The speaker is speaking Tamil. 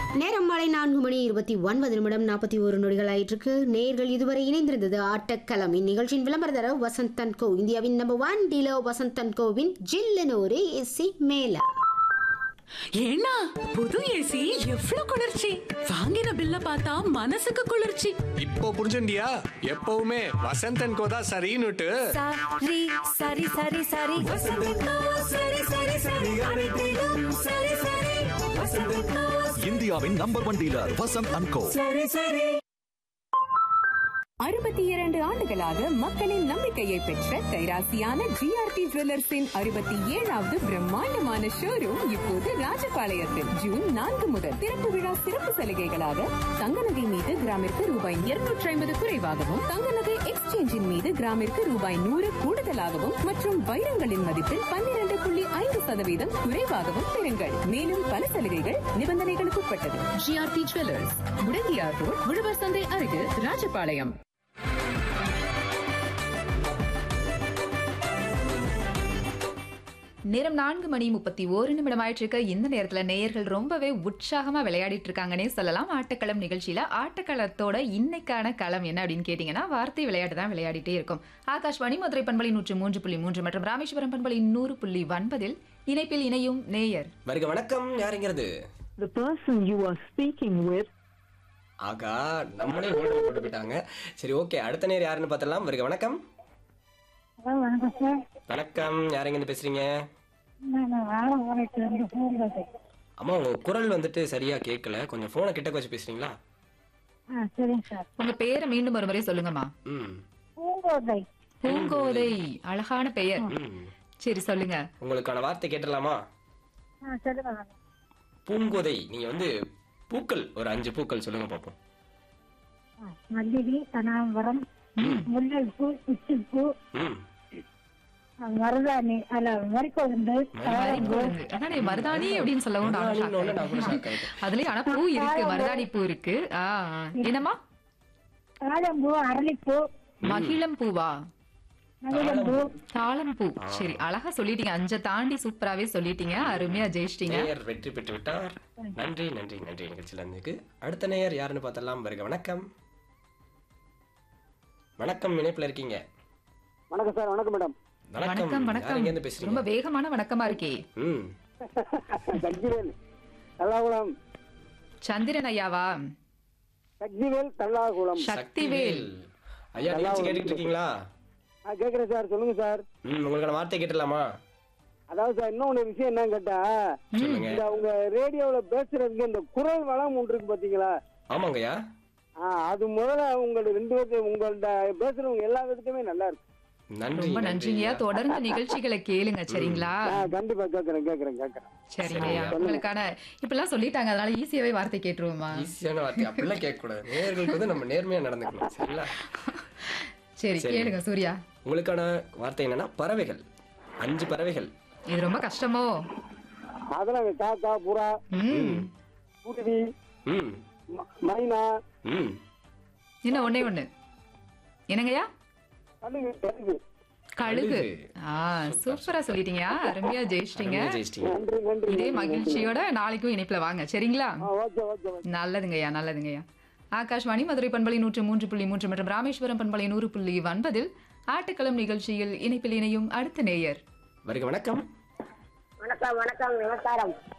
நேரம் மாலை நான்கு மணி இருபத்தி ஒன்பது நிமிடம் நாற்பத்தி ஒரு நொடிகள் ஆயிற்றுக்கு நேர்கள் இதுவரை இணைந்திருந்தது ஆட்டக்களம் இந்நிகழ்ச்சியின் விளம்பரதர வசந்தன் கோ இந்தியாவின் நம்பர் ஒன் டீலர் வசந்தன் கோவின் ஜில்லனோரு ஏசி மேலா ஏன்னா புது ஏசி எவ்வளவு குளிர்ச்சி வாங்கின பில்ல பார்த்தா மனசுக்கு குளிர்ச்சி இப்போ புரிஞ்சுண்டியா எப்பவுமே வசந்தன் கோதா சரின்னுட்டு சரி சரி சரி சரி வசந்தக்கா சரி சரி சரி அனைத்திலும் சரி சரி வசந்தக்கா இந்தியாவின் number one dealer Vasanth and co சரி சரி அறுபத்தி இரண்டு ஆண்டுகளாக மக்களின் நம்பிக்கையை பெற்ற கைராசியான ஜிஆர்டி ஜுவல்லர்ஸின் அறுபத்தி ஏழாவது பிரம்மாண்டமான ஷோரூம் இப்போது ராஜபாளையத்தில் ஜூன் நான்கு முதல் திறப்பு விழா சிறப்பு சலுகைகளாக தங்க நகை மீது கிராமிற்கு ரூபாய் இருநூற்றி ஐம்பது குறைவாகவும் தங்க நகை எக்ஸ்சேஞ்சின் மீது கிராமிற்கு ரூபாய் நூறு கூடுதலாகவும் மற்றும் வைரங்களின் மதிப்பில் பன்னிரண்டு புள்ளி ஐந்து சதவீதம் குறைவாகவும் பெறுங்கள் மேலும் பல சலுகைகள் நிபந்தனைகளுக்கு உட்பட்டது ஜிஆர்டி ஜுவல்லர்ஸ் முடங்கியார் ரோட் உழவர் சந்தை அருகில் ராஜபாளையம் நேரம் நான்கு மணி முப்பத்தி ஓரு நிமிடம் ஆயிட்டு இருக்க இந்த நேரத்துல நேயர்கள் ரொம்பவே உற்சாகமா விளையாடிட்டு இருக்காங்கன்னே சொல்லலாம் ஆட்டக்களம் நிகழ்ச்சியில ஆட்டக்களத்தோட இன்னைக்கான களம் என்ன அப்படின்னு கேட்டீங்கன்னா வார்த்தை விளையாட்டு தான் விளையாடிட்டே இருக்கும் ஆகாஷ்வாணி மதுரை பண்பலை நூற்று மூன்று புள்ளி மூன்று மற்றும் ராமேஸ்வரம் பண்பலை நூறு புள்ளி ஒன்பதில் இணைப்பில் இணையும் நேயர் வருக வணக்கம் யாருங்கிறது The person you are speaking with ஆகா நம்மளே ஹோல்டில் போட்டு போயிட்டாங்க சரி ஓகே அடுத்த நேரம் யாருன்னு பார்த்தலாம் வருக வணக்கம் வணக்கம் சார் வணக்கம் யாருங்க பேசுறீங்க நான் ஆலங்குளத்துல இருந்து பூங்கோதை அம்மா உங்க குரல் வந்துட்டு சரியா கேட்கல கொஞ்சம் போனை கிட்ட வச்சு பேசுறீங்களா ஆ சரிங்க சார் உங்க பேரை மீண்டும் ஒரு முறை சொல்லுங்கம்மா ம் பூங்கோதை பூங்கோதை அழகான பெயர் ம் சரி சொல்லுங்க உங்களுக்கான வார்த்தை கேட்டலாமா ஆ சொல்லுங்க மேடம். பூங்கோதை நீங்க வந்து பூக்கள் ஒரு அஞ்சு பூக்கள் சொல்லுங்க பார்ப்போம் ஆ, மல்லிகை கனகாம்பரம் முல்லைப்பூ பிச்சிப்பூ ம் மருதாணி அல்ல மறிக்கொழுந்து தாழம்பூ மருதாணி அதானே மருதாணி அப்படின்னு சொல்லவும் நானும் shock மருதாணின்னு நான் கூட shock ஆயிட்டேன். ஆயிட்டேன். அதுலயும் ஆனா பூ இருக்கு மருதாணி பூ இருக்கு ஆ ஆ. என்னம்மா தாழம்பூ அரளிப்பூ மகிழம் பூவா மகிழம்பூ தாளம்பூ சரி அழகா சொல்லிட்டீங்க அஞ்ச தாண்டி சூப்பராவே சொல்லிட்டீங்க அருமையா ஜெயிச்சிட்டீங்க நேயர் வெற்றி பெற்று விட்டார் நன்றி நன்றி நன்றி நிகழ்ச்சியில் இருந்துக்கு அடுத்த நேயர் யாருன்னு பார்த்தலாம் வருக வணக்கம் வணக்கம் இணைப்புல இருக்கீங்க வணக்கம் சார் வணக்கம் மேடம் வணக்கம் வணக்கம் யாருங்க ரொம்ப பேசுறீங்க வேகமான வணக்கமா இருக்கே ம் சக்திவேல் தல்லாகுளம் சந்திரன் ஐயாவா சக்திவேல் தல்லாகுளம் சக்திவேல் ஐயா நிகழ்ச்சி கேட்டுக்கிட்டு இருக்கீங்களா ஆ கேட்குறேன் சார் சொல்லுங்க சார் ம் உங்களுக்கான வார்த்தை கேட்டலாமா அதாவது சார் இன்னும் ஒரு விஷயம் என்னன்னு கேட்டா சொல்லுங்க இந்த உங்க ரேடியோவில் பேசுறதுக்கு இந்த குரல் வளம் ஒன்று இருக்கு பாத்தீங்களா ஆமாங்கய்யா ஆ அது முதல்ல உங்களோட ரெண்டு பேர்த்து உங்கள்ட்ட பேசுறவங்க எல்லா விதத்துக்குமே நல்லா இருக்கு நன்றி ரொம்ப நன்றிங்கய்யா தொடர்ந்து நிகழ்ச்சிகளை கேளுங்க சரிங்களா ஆ கண்டிப்பா கேட்கறேன் கேட்கறேன் கேட்கறேன் சரிங்கய்யா உங்களுக்கான இப்பெல்லாம் சொல்லிட்டாங்க அதனால ஈஸியாவே வார்த்தை கேட்டுருவோமா ஈஸியான வார்த்தை அப்படிலாம் கேட்கக்கூடாது நேயர்களுக்கு வந்து நம்ம நேர்மையா நடந்துக்கணும் சரிங்களா சரி சரி. கேளுங்க சூர்யா உங்களுக்கான வார்த்தை என்னன்னா பறவைகள் அஞ்சு பறவைகள் இது ரொம்ப கஷ்டமோ அதெல்லாம் இங்க காக்கா புறா ம் குருவி ம் ம- மைனா ம் இன்னும் ஒண்ணே ஒண்ணு என்னங்கய்யா கழுகு கழுகு கழுகு ஆ சூப்பரா சொல்லிட்டீங்க அருமையா ஜெயிச்சிட்டீங்க அருமையா ஜெயிச்சிட்டீங்க நன்றி நன்றி இதே மகிழ்ச்சியோட நாளைக்கும் இணைப்புல வாங்க சரிங்களா ஆ ஓகே ஓகே ஓகே நல்லதுங்கய்யா நல்லதுங்கய்யா ஆகாஷ்வாணி மதுரை பண்பலை நூற்று மூன்று புள்ளி மூன்று மற்றும் ராமேஸ்வரம் பண்பலை நூறு புள்ளி ஒன்பதில் ஆட்டுக்களம் நிகழ்ச்சியில் இணைப்பில் இணையும் அடுத்த நேயர் வருக வணக்கம் வணக்கம் வணக்கம் நமஸ்காரம்